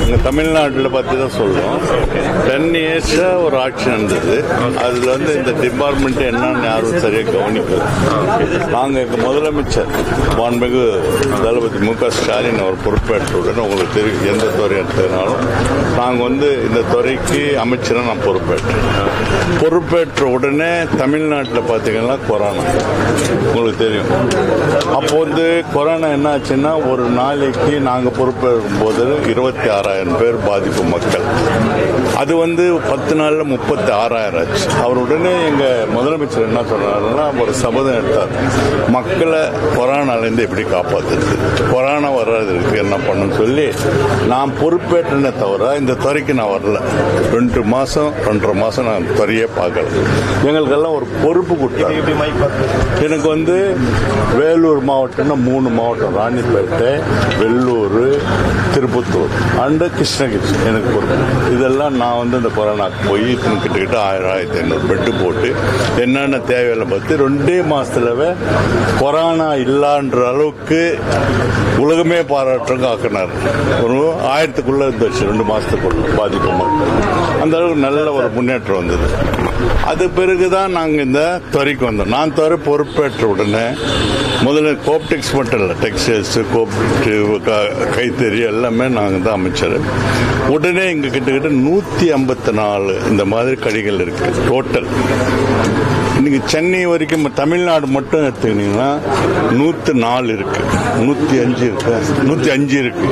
இங்க தமிழ்நாட்டில் பற்றி தான் சொல்றோம் டென் இயர்ஸா ஒரு ஆட்சி நடந்தது அதுல வந்து இந்த டிபார்ட்மெண்ட் என்னன்னு யாரும் சரியா கவனிக்கல நாங்க எங்க முதலமைச்சர் மாண்புமிகு தளபதி மு க ஸ்டாலின் அவர் பொறுப்பேற்ற உடனே உங்களுக்கு தெரியும் எந்த துறை எடுத்ததுனாலும் நாங்க வந்து இந்த துறைக்கு அமைச்சராக நான் பொறுப்பேற்றேன் பொறுப்பேற்ற உடனே தமிழ்நாட்டில் பார்த்தீங்கன்னா கொரோனா உங்களுக்கு தெரியும் அப்போ வந்து கொரோனா என்ன ஆச்சுன்னா ஒரு நாளைக்கு நாங்கள் பொறுப்பேற்கும் போது இருபத்தி ஆறாயிரம் பேர் பாதிப்பு மக்கள் அது வந்து பத்து நாள்ல முப்பத்தி ஆறாயிரம் ஆச்சு அவர் உடனே எங்க முதலமைச்சர் என்ன சொன்னாருன்னா ஒரு சபதம் எடுத்தார் மக்களை கொரோனாலேருந்து எப்படி காப்பாத்துறது கொரோனா வராததுக்கு என்ன பண்ணணும்னு சொல்லி நான் பொறுப்பேற்றனே தவிர இந்த துறைக்கு நான் வரல ரெண்டு மாசம் ரெண்டரை மாசம் நான் துறையே பார்க்கல எங்களுக்கெல்லாம் ஒரு பொறுப்பு கொடுத்தாரு எனக்கு வந்து வேலூர் மாவட்டம்னா மூணு மாவட்டம் ராணிப்பேட்டை வெள்ளூர் திருப்பத்தூர் அண்டு கிருஷ்ணகிரி எனக்கு பொறுப்பு இதெல்லாம் நான் வந்து இந்த கொரோனாக்கு போய் கிட்டத்தட்ட ஆயிரம் ஆயிரத்தி ஐநூறு பெட்டு போட்டு என்னென்ன தேவையில்லை பார்த்து ரெண்டே மாசத்துலவே கொரோனா இல்லான்ற அளவுக்கு உலகமே பாராட்டுறதுக்கு ஆக்கினார் ஒரு ஆயிரத்துக்குள்ள இருந்துச்சு ரெண்டு மாசத்துக்குள்ள பாதிப்பு மக்கள் அந்த அளவுக்கு நல்ல ஒரு முன்னேற்றம் வந்தது அது பிறகுதான் நாங்க இந்த துறைக்கு வந்தோம் நான் துறை பொறுப்பேற்ற உடனே முதல்ல கோப்டெக்ஸ் மட்டும் இல்லை டெக்ஸ்டைல்ஸ் கோப்டு கைத்தறி எல்லாமே நாங்கள் தான் அமைச்சர் உடனே இங்க கிட்டத்தட்ட நூத்தி ஐம்பத்தி நாலு இந்த மாதிரி கடைகள் இருக்கு டோட்டல் இன்னைக்கு சென்னை வரைக்கும் தமிழ்நாடு மட்டும் எடுத்துக்கிட்டீங்கன்னா நூத்தி நாலு இருக்கு நூத்தி அஞ்சு இருக்கு நூத்தி அஞ்சு இருக்கு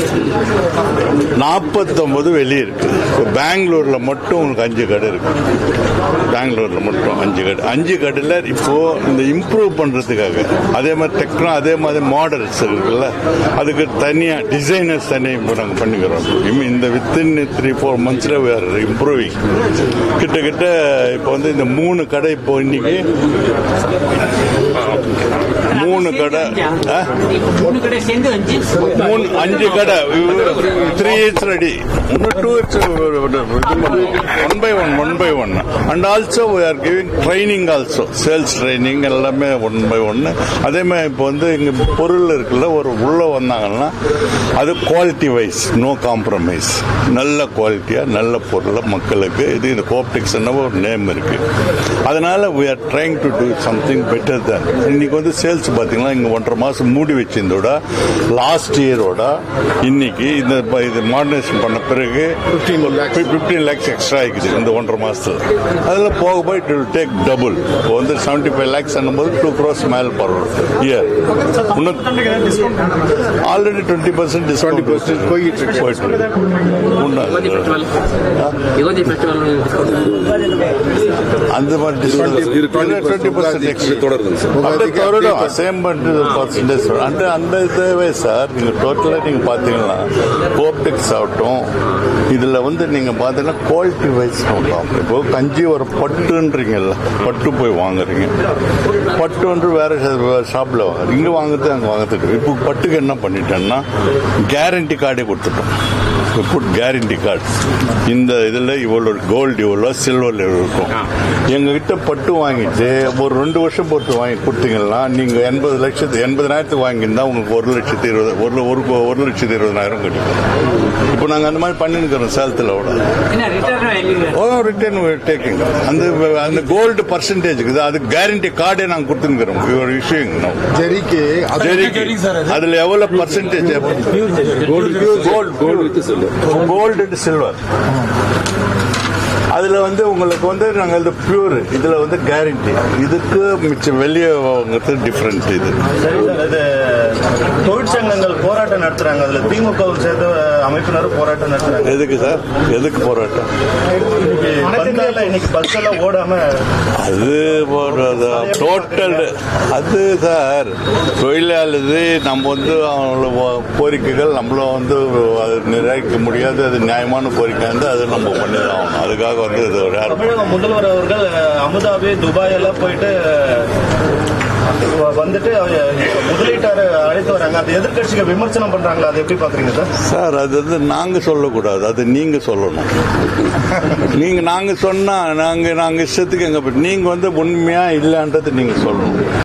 நாற்பத்தொன்பது வெளியே இருக்கு இப்போ பெங்களூர்ல மட்டும் உங்களுக்கு அஞ்சு கடை இருக்கு பெங்களூர்ல மட்டும் அஞ்சு கடை அஞ்சு கடையில் இப்போ இந்த இம்ப்ரூவ் பண்றதுக்காக அதே மாதிரி டெக்னோ அதே மாதிரி மாடல்ஸ் இருக்குல்ல அதுக்கு தனியா டிசைனர்ஸ் தனியாக இப்போ நாங்கள் பண்ணிக்கிறோம் இம் இந்த வித்தின் த்ரீ ஃபோர் மந்த்ஸ்ல வேர் இம்ப்ரூவிங் கிட்டத்தட்ட இப்போ வந்து இந்த மூணு கடை இப்போ இன்னைக்கு மூணு கடை ஆ? மூணு கடை சேர்ந்து அஞ்சு மூணு அஞ்சு கடை த்ரீ இயர்ஸ் ரெடி இன்னும் two years one by one one by one and also we are giving training also sales training எல்லாமே ஒன் பை ஒன்னு அதே மாதிரி இப்போ வந்து இங்க பொருள் இருக்குல்ல ஒரு உள்ள வந்தாங்கன்னா அது குவாலிட்டி வைஸ் நோ காம்ப்ரமைஸ் நல்ல குவாலிட்டியா நல்ல பொருளை மக்களுக்கு இது இந்த கோப்டெக்ஸ் ஒரு நேம் இருக்கு அதனால we are trying to do something better தான் இன்னைக்கு வந்து சேல்ஸ் பாத்தீங்கன்னா இங்க ஒன்றரை மாசம் மூடி வச்சிருந்தோட லாஸ்ட் இயரோட இன்னைக்கு இந்த ப- இது மாடர்னைசேஷன் பண்ண பிறகு பிப்டீன் லேக்ஸ் எக்ஸ்ட்ரா ஆகிக்குது இந்த ஒன்றரை மாசத்துல அதுல போக போய் இட் வில் டேக் டபுள் இப்போ வந்து செவன்டி ஃபைவ் லேக்ஸ் போது டூ க்ரோஸ் மேல் பரவும் இயர் இன்னும் ஆல்ரெடி டுவெண்ட்டி பர்சன்ட் டிஸ்கவுண்ட் போயிட்டு இருக்கு போயிட்டு இருக்கு. யுவதி உண்மை. ஃபெஸ்டிவல் ஆ? யுவதி ஃபெஸ்டிவல் அந்த மாதிரி டுவெண்ட்டி பர்சன்ட் தொடருது சார் అంటే త్వరలో సేమ్ పర్సంటేజ్ అంటే அந்த தேவை சார் நீங்க டோட்டலா நீங்க பாத்தீங்கன்னா கோப்டெக்ஸ் ஆகட்டும் இதுல வந்து நீங்க பாத்தீங்கன்னா குவாலிட்டி வைஸ் இப்போ கஞ்சி ஒரு பட்டுன்றீங்கல்ல பட்டு போய் வாங்குறீங்க பட்டு வந்து வேற ஷாப்ல வாங்குறீங்க இங்க வாங்குறது அங்க வாங்குறதுக்கு இப்போ பட்டுக்கு என்ன பண்ணிட்டேன்னா கேரண்டி கார்டே கொடுத்துட்டோம் புட் கேரண்டி கார்டு இந்த இதுல இவ்வளோ கோல்டு இவ்வளோ சில்வர்ல இருக்கும் எங்ககிட்ட பட்டு வாங்கிட்டு ஒரு ரெண்டு வருஷம் போட்டு வாங்கி கொடுத்தீங்கன்னா நீங்க எண்பது லட்சத்து எண்பதாயிரத்துக்கு வாங்கியிருந்தா உங்களுக்கு ஒரு லட்சத்தி இருபது ஒரு ஒரு ஒரு லட்சத்தி இருபதாயிரம் கிடைக்கும் இப்போ நாங்க அந்த மாதிரி பண்ணிருக்கிறோம் சேலத்தில் விட என்ன ரிட்டர்ன் ஓ ரிட்டர்ன் டேக்கிங் அந்த அந்த கோல்டு பர்சன்டேஜ் இருக்குது அது கேரண்டி கார்டே நாங்க கொடுத்துருக்கிறோம் யுவர் இஷ்யூங் ஜெரிக்கு அதுல எவ்வளவு percentage gold gold gold with செல்லு கோல்டு அண்ட் சில்வர் அதுல வந்து உங்களுக்கு வந்து நாங்க இது பியூர் இதுல வந்து கேரண்டி இதுக்கு மிச்சம் வெளியே வாங்குறது டிஃப்ரெண்ட் இது இது தொழிற்சங்கங்கள் போராட்டம் நடத்துறாங்க அதுல திமுகவும் சேர்த்து அமைப்பினர் போராட்டம் நடத்துறாங்க எதுக்கு சார் எதுக்கு போராட்டம் பந்தால இன்னைக்கு பஸ் எல்லாம் ஓடாம அது டோட்டல் அது சார் தொழிலாளது நம்ம வந்து அவங்களோட கோரிக்கைகள் நம்மளும் வந்து அது நிராகரிக்க முடியாது அது நியாயமான கோரிக்கை வந்து அது நம்ம பண்ணிதான் ஆகணும் அதுக்காக வந்து இது ஒரு யாரும் தமிழக முதல்வர் அவர்கள் அபுதாபி துபாய் எல்லாம் போயிட்டு வந்துட்டு முதலீட்டாரு அழைத்து வராங்க அந்த எதிர்கட்சிகள் விமர்சனம் பண்றாங்களா அதை எப்படி பாக்குறீங்க சார் சார் அது வந்து நாங்க சொல்லக்கூடாது அது நீங்க சொல்லணும் நீங்க நாங்க சொன்னா நாங்க நாங்க இஷ்டத்துக்கு எங்க போய்- நீங்க வந்து உண்மையா இல்லைன்றது நீங்க சொல்லணும்